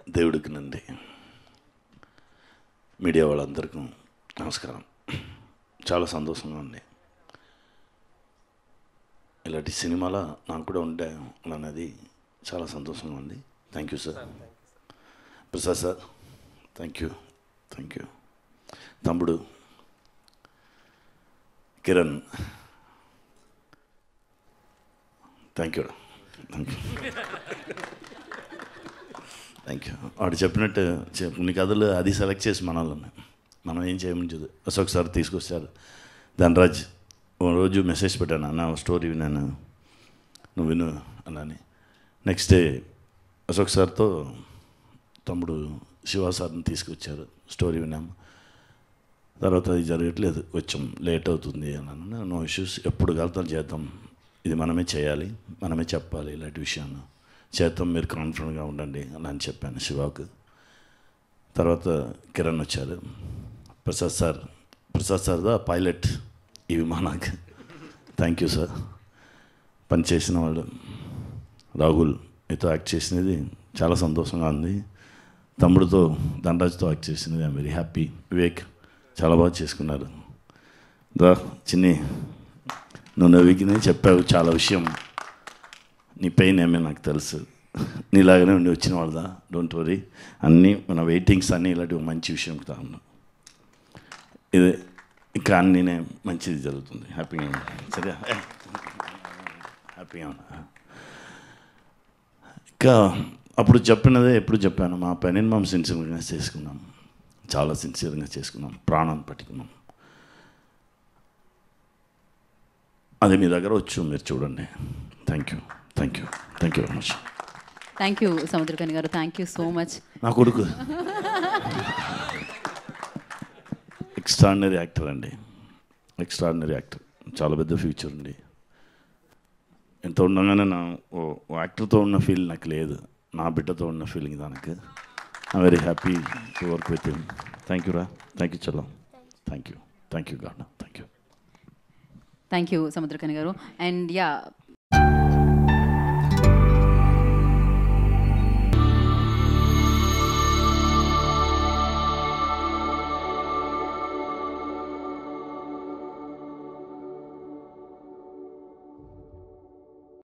దేవుడికి నండి మీడియా వాళ్ళందరికీ నమస్కారం చాలా సంతోషంగా ఉంది ఇలాంటి సినిమాలో నాకు కూడా ఉంటే అన్నది చాలా సంతోషంగా ఉంది thank you sir Prasad sir thank you thank you తమ్ముడు Kiran thank you thank you thank you వాడు చెప్పినట్టు చెప్- కొన్ని కథలు అది సెలెక్ట్ చేసి మనల్ని మనం ఏం చేయమంచదు అశోక్ సార్ తీసుకొచ్చారు ధనరాజ్ ఓ రోజు మెసేజ్ పెట్టాను అన్న ఓ స్టోరీ విన్నాను నువ్వు విను అన్నని నెక్స్ట్ డే అశోక్ సార్తో తమ్ముడు శివ సార్ని తీసుకొచ్చారు స్టోరీ విన్నాము తర్వాత అది జరగట్లేదు కొంచెం లేట్ అవుతుంది అన్నాను నో ఇష్యూస్ ఎప్పుడు కలుతాం చేద్దాం ఇది మనమే చేయాలి మనమే చెప్పాలి ఇలాంటి విషయాన్ని చేద్దాం మీరు కాన్ఫిడెంట్గా ఉండండి అని అని చెప్పాను శివాకు తర్వాత కిరణ్ వచ్చారు Prasad sir Prasad sir the pilot ఈ విమానానికి థ్యాంక్ యూ సార్ పనిచేసిన వాళ్ళు రాహుల్ మీతో యాక్ట్ చేసినది చాలా సంతోషంగా ఉంది తమ్ముడితో ధనరాజ్తో యాక్ట్ చేసినది ఐమ్ వెరీ హ్యాపీ వివేక్ చాలా బాగా చేసుకున్నారు దా చిన్ని నువ్వు నవ్వికినే చెప్పావు చాలా విషయం నీ పెయిన్ ఏమే నాకు తెలుసు నీలాగానే ఉండి వచ్చిన వాళ్ళదా డోంట్ వరీ అన్నీ మన వెయిటింగ్స్ అన్నీ ఇలాంటి ఒక మంచి విషయం కదా ఉన్నాం ఇది ఇంకా అన్నీనే మంచిది జరుగుతుంది హ్యాపీగా ఉన్నా సరే హ్యాపీగా ఉన్నా ఇంకా అప్పుడు చెప్పినదే ఎప్పుడు చెప్పాను మా పనిని మేము సిన్సియర్గా చేసుకున్నాం చాలా సిన్సియర్గా చేసుకున్నాం ప్రాణాన్ని పట్టుకున్నాం అది మీ దగ్గర వచ్చు మీరు చూడండి thank you thank you thank you very much thank you Samuthirakani garu thank you so much నా కొడుకు ఎక్స్ట్రాడినరీ యాక్టర్ అండి ఎక్స్ట్రాడినరీ యాక్టర్ చాలా పెద్ద ఫ్యూచర్ ఉంది ఎంత ఉండగానే నా ఓ ఓ యాక్టర్తో ఉన్న ఫీల్ నాకు లేదు నా బిడ్డతో ఉన్న ఫీలింగ్ దానికి I very happy to work with him thank you రా థ్యాంక్ యూ చలో thank you thank you God thank you thank you Samuthirakani garu and yeah